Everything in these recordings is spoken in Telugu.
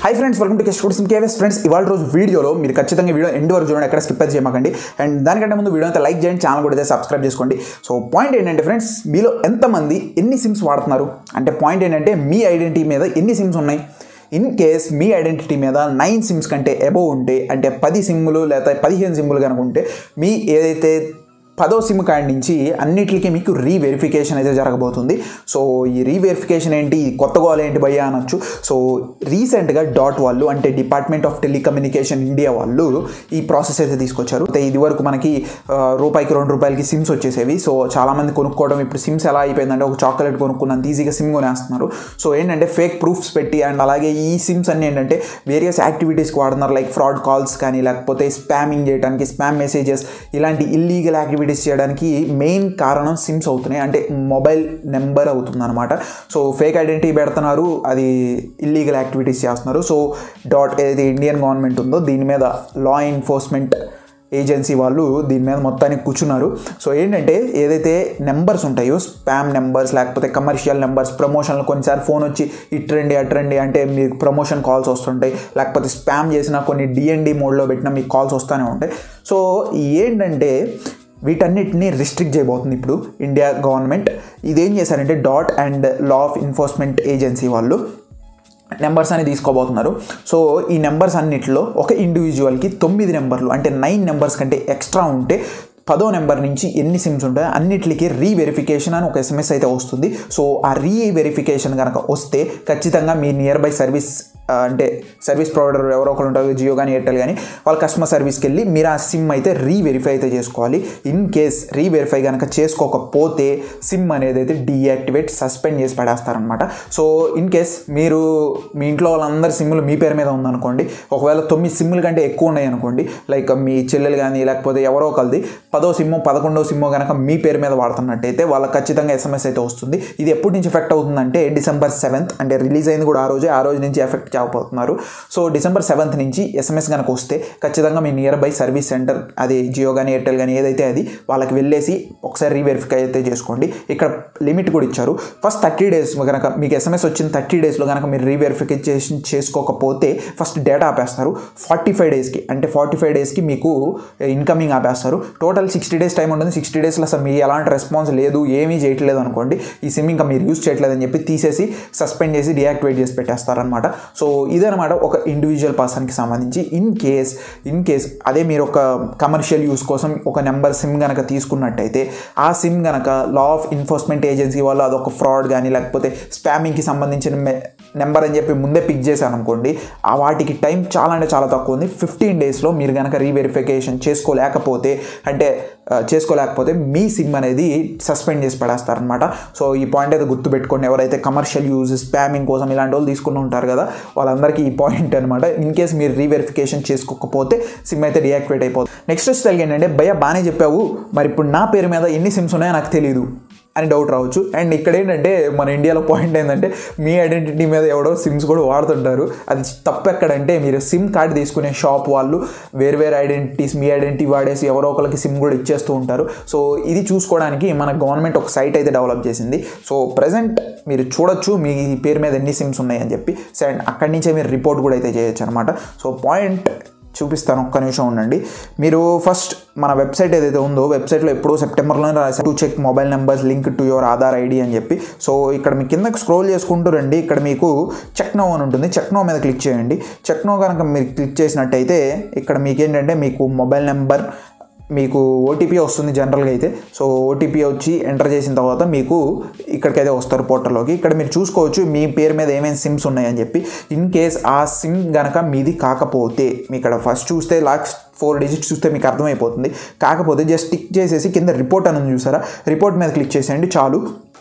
హై ఫ్రెండ్స్ వెల్కమ్ టు కెస్ట్ సిమ్ కేవెస్ ఫ్రెండ్స్ ఇవాళ రోజు వీడియోలో మీరు ఖచ్చితంగా వీడియో ఎండ్ వరకు చూడండి ఎక్కడ స్కిప్ అయితే చేయమాకండి అండ్ దానికంటే ముందు వీడియో అయితే లైక్ చేయండి ఛానల్ కూడా అయితే సబ్స్క్రైబ్ చేసుకోండి సో పాయింట్ ఏంటంటే ఫ్రెండ్స్ మీలో ఎంతమంది ఎన్ని సిమ్స్ వాడుతున్నారు అంటే పాయింట్ ఏంటంటే మీ ఐడెంటిటీ మీద ఎన్ని సిమ్స్ ఉన్నాయి ఇన్ కేస్ మీ ఐడెంటిటీ మీద నైన్ సిమ్స్ కంటే అబోవ్ ఉంటే అంటే పది సిమ్ములు లేదా పదిహేను సిమ్ములు కనుక ఉంటే మీ ఏదైతే పదో సిమ్ కార్డ్ నుంచి అన్నిటికీ మీకు రీవెరిఫికేషన్ అయితే జరగబోతుంది సో ఈ రీవెరిఫికేషన్ ఏంటి ఈ కొత్త గోల్ ఏంటి భయ్యా అనొచ్చు సో రీసెంట్గా డాట్ వాళ్ళు అంటే డిపార్ట్మెంట్ ఆఫ్ టెలికమ్యూనికేషన్ ఇండియా వాళ్ళు ఈ ప్రాసెస్ అయితే తీసుకొచ్చారు అయితే ఇది వరకు మనకి ఆ, రూపాయికి రెండు రూపాయలకి సిమ్స్ వచ్చేసేవి సో చాలామంది కొనుక్కోవడం ఇప్పుడు సిమ్స్ ఎలా అయిపోయిందంటే ఒక చాక్లెట్ కొనుక్కున్నంత ఈజీగా సిమ్ కొనేస్తున్నారు సో ఏంటంటే ఫేక్ ప్రూఫ్స్ పెట్టి అండ్ అలాగే ఈ సిమ్స్ అన్ని ఏంటంటే వేరియస్ యాక్టివిటీస్కి వాడుతున్నారు లైక్ ఫ్రాడ్ కాల్స్ కానీ లేకపోతే స్పామింగ్ చేయడానికి స్పామ్ మెసేజెస్ ఇలాంటి ఇల్లీగల్ యాక్టివిటీస్ చేయడానికి మెయిన్ కారణం సిమ్స్ అవుతున్నాయి అంటే మొబైల్ నెంబర్ అవుతుంది అనమాట సో ఫేక్ ఐడెంటిటీ పెడుతున్నారు అది ఇల్లీగల్ యాక్టివిటీస్ చేస్తున్నారు సో డాట్ ఏదైతే ఇండియన్ గవర్నమెంట్ ఉందో దీని మీద లా ఎన్ఫోర్స్మెంట్ ఏజెన్సీ వాళ్ళు దీని మీద మొత్తానికి కూర్చున్నారు సో ఏంటంటే ఏదైతే నెంబర్స్ ఉంటాయో స్పామ్ నెంబర్స్ లేకపోతే కమర్షియల్ నెంబర్స్ ప్రమోషన్లు కొన్నిసార్లు ఫోన్ వచ్చి ఇట్రండి అట్రండి అంటే మీకు ప్రమోషన్ కాల్స్ వస్తుంటాయి లేకపోతే స్పామ్ చేసిన కొన్ని డిఎన్డి మోడ్లో పెట్టిన మీకు కాల్స్ వస్తూనే ఉంటాయి సో ఏంటంటే వీటన్నిటిని రిస్ట్రిక్ట్ చేయబోతుంది ఇప్పుడు ఇండియా గవర్నమెంట్ ఇదేం చేశారంటే DoT and law of enforcement agency వాళ్ళు నెంబర్స్ అని తీసుకోబోతున్నారు సో ఈ నెంబర్స్ అన్నిటిలో ఒక ఇండివిజువల్కి తొమ్మిది నెంబర్లు అంటే నైన్ నెంబర్స్ కంటే ఎక్స్ట్రా ఉంటే పదో నెంబర్ నుంచి ఎన్ని సిమ్స్ ఉంటాయో అన్నిటికీ రీవెరిఫికేషన్ అని ఒక ఎస్ఎంఎస్ అయితే వస్తుంది సో ఆ రీవెరిఫికేషన్ కనుక వస్తే ఖచ్చితంగా మీ నియర్ బై సర్వీస్ ఆ, అంటే సర్వీస్ ప్రొవైడర్ ఎవరో ఒకరు ఉంటారు జియో కానీ ఎయిర్టెల్ కానీ వాళ్ళ కస్టమర్ సర్వీస్కి వెళ్ళి మీరు ఆ సిమ్ అయితే రీవెరిఫై అయితే చేసుకోవాలి ఇన్ కేస్ రీవెరిఫై కనుక చేసుకోకపోతే సిమ్ అనేది అయితే డీయాక్టివేట్ సస్పెండ్ చేసి పడేస్తారనమాట సో ఇన్ కేస్ మీరు మీ ఇంట్లో వాళ్ళందరి సిమ్లు మీ పేరు మీద ఉందనుకోండి ఒకవేళ తొమ్మిది సిమ్ల కంటే ఎక్కువ ఉన్నాయి అనుకోండి లైక్ మీ చెల్లెలు కానీ లేకపోతే ఎవరో ఒకరిది పదో సిమ్ము పదకొండో సిమ్ము కనుక మీ పేరు మీద వాడుతున్నట్టయితే వాళ్ళకి ఖచ్చితంగా ఎస్ఎంఎస్ అయితే వస్తుంది ఇది ఎప్పటి నుంచి ఎఫెక్ట్ అవుతుందంటే డిసెంబర్ సెవెంత్ అంటే రిలీజ్ అయింది కూడా ఆ రోజే ఆ రోజు నుంచి ఎఫెక్ట్ చేయబోతున్నారు సో డిసెంబర్ సెవెంత్ నుంచి ఎస్ఎంఎస్ కనుక వస్తే ఖచ్చితంగా మీ నియర్ బై సర్వీస్ సెంటర్ అది జియో కానీ ఎయిర్టెల్ కానీ ఏదైతే అది వాళ్ళకి వెళ్ళేసి ఒకసారి రీవెరిఫై అయితే చేసుకోండి ఇక్కడ లిమిట్ కూడా ఇచ్చారు ఫస్ట్ థర్టీ డేస్ కనుక మీకు ఎస్ఎంఎస్ వచ్చిన థర్టీ డేస్లో కనుక మీరు రీవెరిఫికేషన్ చేసుకోకపోతే ఫస్ట్ డేటా ఆపేస్తారు ఫార్టీ ఫైవ్ డేస్కి అంటే ఫార్టీ ఫైవ్ డేస్కి మీకు ఇన్కమింగ్ ఆపేస్తారు టోటల్ సిక్స్టీ డేస్ టైం ఉంటుంది సిక్స్టీ డేస్లో అసలు మీ ఎలాంటి రెస్పాన్స్ లేదు ఏమీ చేయట్లేదు అనుకోండి ఈ సిమ్ ఇంకా మీరు యూస్ చేయట్లేదు అని చెప్పి తీసేసి సస్పెండ్ చేసి డియాక్టివేట్ చేసి పెట్టేస్తారనమాట సో ఇదనమాట ఒక ఇండివిజువల్ పర్సన్కి సంబంధించి ఇన్ కేస్ ఇన్ కేస్ అదే మీరు ఒక కమర్షియల్ యూస్ కోసం ఒక నెంబర్ సిమ్ కనుక తీసుకున్నట్టయితే ఆ సిమ్ కనుక లా ఆఫ్ ఎన్ఫోర్స్మెంట్ ఏజెన్సీ వాళ్ళు అదొక ఫ్రాడ్ కానీ లేకపోతే స్పామింగ్కి సంబంధించిన నెంబర్ అని చెప్పి ముందే పిక్ చేశాను అనుకోండి ఆ వాటికి టైం చాలా అంటే చాలా తక్కువ ఉంది ఫిఫ్టీన్ డేస్లో మీరు కనుక రీవెరిఫికేషన్ చేసుకోలేకపోతే అంటే ఆ, చేసుకోలేకపోతే మీ సిమ్ అనేది సస్పెండ్ చేసి పడేస్తారనమాట సో ఈ పాయింట్ అయితే గుర్తుపెట్టుకోండి ఎవరైతే కమర్షియల్ యూజ్ స్పామింగ్ కోసం ఇలాంటి వాళ్ళు తీసుకుని ఉంటారు కదా వాళ్ళందరికీ ఈ పాయింట్ అనమాట ఇన్ కేస్ మీరు రీవెరిఫికేషన్ చేసుకోకపోతే సిమ్ అయితే డియాక్టివేట్ అయిపోతుంది నెక్స్ట్ వచ్చి ఏంటంటే భయ బాగానే చెప్పావు మరి ఇప్పుడు నా పేరు మీద ఎన్ని సిమ్స్ ఉన్నాయో నాకు తెలియదు అని డౌట్ రావచ్చు అండ్ ఇక్కడ ఏంటంటే మన ఇండియాలో పాయింట్ ఏంటంటే మీ ఐడెంటిటీ మీద ఎవడో సిమ్స్ కూడా వాడుతుంటారు అది తప్పు ఎక్కడంటే మీరు సిమ్ కార్డ్ తీసుకునే షాప్ వాళ్ళు వేరు వేరు ఐడెంటిటీస్ మీ ఐడెంటిటీ వాడేసి ఎవరో ఒకరికి సిమ్ కూడా ఇచ్చేస్తూ ఉంటారు సో ఇది చూసుకోవడానికి మన గవర్నమెంట్ ఒక సైట్ అయితే డెవలప్ చేసింది సో ప్రజెంట్ మీరు చూడొచ్చు మీ పేరు మీద ఎన్ని సిమ్స్ ఉన్నాయని చెప్పి సో అండ్ అక్కడి నుంచే మీరు రిపోర్ట్ కూడా అయితే చేయొచ్చు అనమాట సో పాయింట్ చూపిస్తాను ఒక్క నిమిషం ఉండండి మీరు ఫస్ట్ మన వెబ్సైట్ ఏదైతే ఉందో వెబ్సైట్లో ఎప్పుడో సెప్టెంబర్లోనే రాశారు to check mobile numbers link to your Aadhaar ID అని చెప్పి సో ఇక్కడ మీ కిందకి స్క్రోల్ చేసుకుంటూ రండి ఇక్కడ మీకు చెక్ నో అని ఉంటుంది చెక్ నో మీద క్లిక్ చేయండి చెక్ నో కనుక మీరు క్లిక్ చేసినట్టయితే ఇక్కడ మీకు ఏంటంటే మీకు మొబైల్ నెంబర్ మీకు ఓటీపీ వస్తుంది జనరల్గా అయితే సో ఓటీపీ వచ్చి ఎంటర్ చేసిన తర్వాత మీకు ఇక్కడికైతే వస్తారు పోర్టల్లోకి ఇక్కడ మీరు చూసుకోవచ్చు మీ పేరు మీద ఏమేమి సిమ్స్ ఉన్నాయని చెప్పి ఇన్ కేస్ ఆ సిమ్ గనక మీది కాకపోతే మీ ఇక్కడ ఫస్ట్ చూస్తే లాస్ట్ ఫోర్ డిజిట్స్ చూస్తే మీకు అర్థమైపోతుంది కాకపోతే జస్ట్ టిక్ చేసేసి కింద రిపోర్ట్ అని ఉంది చూసారా రిపోర్ట్ మీద క్లిక్ చేసేయండి చాలు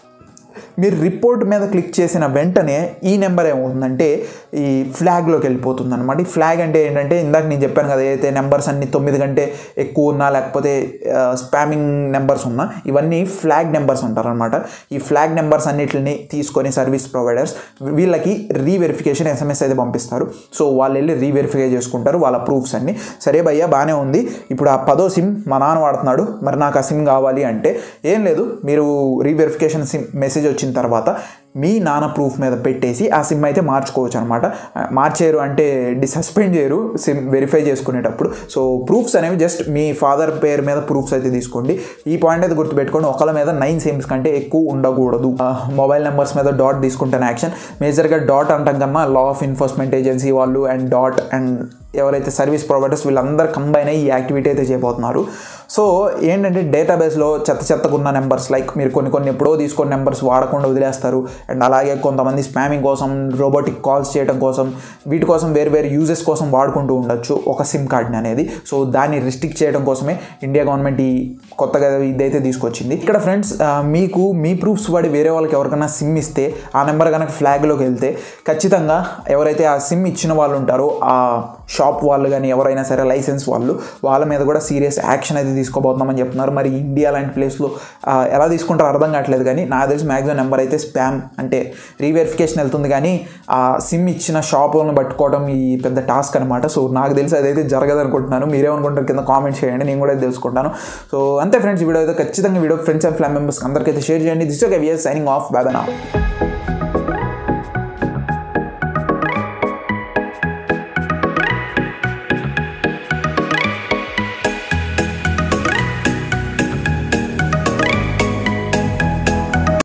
మీరు రిపోర్ట్ మీద క్లిక్ చేసిన వెంటనే ఈ నెంబర్ ఏమవుతుందంటే ఈ ఫ్లాగ్లోకి వెళ్ళిపోతుంది అనమాట ఈ ఫ్లాగ్ అంటే ఏంటంటే ఇందాక నేను చెప్పాను కదా ఏదైతే నెంబర్స్ అన్ని తొమ్మిది కంటే ఎక్కువ ఉన్నా లేకపోతే స్పామింగ్ నెంబర్స్ ఉన్నా ఇవన్నీ ఫ్లాగ్ నెంబర్స్ అంటారనమాట ఈ ఫ్లాగ్ నెంబర్స్ అన్నిటిని తీసుకొని సర్వీస్ ప్రొవైడర్స్ వీళ్ళకి రీవెరిఫికేషన్ ఎస్ఎంఎస్ అయితే పంపిస్తారు సో వాళ్ళు వెళ్ళి రీవెరిఫై చేసుకుంటారు వాళ్ళ ప్రూఫ్స్ అన్ని సరే భయ్యా బాగానే ఉంది ఇప్పుడు ఆ పదో సిమ్ మా నాన్న వాడుతున్నాడు మరి నాకు ఆ సిమ్ కావాలి అంటే ఏం లేదు మీరు రీవెరిఫికేషన్ సిమ్ మెసేజ్ వచ్చిన తర్వాత మీ నాన్న ప్రూఫ్ మీద పెట్టేసి ఆ సిమ్ అయితే మార్చుకోవచ్చు అనమాట మార్చేయరు అంటే సస్పెండ్ చేయరు సిమ్ వెరిఫై చేసుకునేటప్పుడు సో ప్రూఫ్స్ అనేవి జస్ట్ మీ ఫాదర్ పేరు మీద ప్రూఫ్స్ అయితే తీసుకోండి ఈ పాయింట్ అయితే గుర్తుపెట్టుకోండి ఒకళ్ళ మీద నైన్ సిమ్స్ కంటే ఎక్కువ ఉండకూడదు మొబైల్ నెంబర్స్ మీద డాట్ తీసుకుంటాను యాక్షన్ మేజర్గా డాట్ అంటాం కన్నా లా ఆఫ్ ఎన్ఫోర్స్మెంట్ ఏజెన్సీ వాళ్ళు అండ్ డాట్ అండ్ ఎవరైతే సర్వీస్ ప్రొవైడర్స్ వీళ్ళందరూ కంబైన్ అయ్యి ఈ యాక్టివిటీ అయితే చేయబోతున్నారు సో ఏంటంటే డేటాబేస్లో చెత్త చెత్తగా ఉన్న నెంబర్స్ లైక్ మీరు కొన్ని కొన్ని ఎప్పుడో తీసుకున్న నెంబర్స్ వాడకుండా వదిలేస్తారు అండ్ అలాగే కొంతమంది స్పామింగ్ కోసం రోబోటిక్ కాల్స్ చేయడం కోసం వీటి కోసం వేరు వేరు యూజెస్ కోసం వాడుకుంటూ ఉండొచ్చు ఒక సిమ్ కార్డ్ని అనేది సో దాన్ని రిస్ట్రిక్ట్ చేయడం కోసమే ఇండియా గవర్నమెంట్ ఈ కొత్తగా ఇదైతే తీసుకొచ్చింది ఇక్కడ ఫ్రెండ్స్ మీకు మీ ప్రూఫ్స్ వాడి వేరే వాళ్ళకి ఎవరికైనా సిమ్ ఇస్తే ఆ నెంబర్ కనుక ఫ్లాగ్లోకి వెళ్తే ఖచ్చితంగా ఎవరైతే ఆ సిమ్ ఇచ్చిన వాళ్ళు ఉంటారో ఆ షాప్ వాళ్ళు కానీ ఎవరైనా సరే లైసెన్స్ వాళ్ళు వాళ్ళ మీద కూడా సీరియస్ యాక్షన్ అయితే తీసుకోబోతున్నామని చెప్తున్నారు మరి ఇండియా లాంటి ప్లేస్లో ఎలా తీసుకుంటారో అర్థం కావట్లేదు కానీ నాకు తెలిసి మ్యాక్సిమం నెంబర్ అయితే స్పామ్ అంటే రీవెరిఫికేషన్ వెళ్తుంది కానీ ఆ సిమ్ ఇచ్చిన షాప్ వాళ్ళని పట్టుకోవడం ఈ పెద్ద టాస్క్ అనమాట సో నాకు తెలిసి అదైతే జరగదు అనుకుంటున్నాను మీరేమనుకుంటారు కింద కామెంట్ చేయండి నేను కూడా తెలుసుకుంటాను సో అంతే ఫ్రెండ్స్ ఈ వీడియో అయితే ఖచ్చితంగా video friends and family members అందరికీ అయితే షేర్ చేయండి this okay VS signing off Baba నా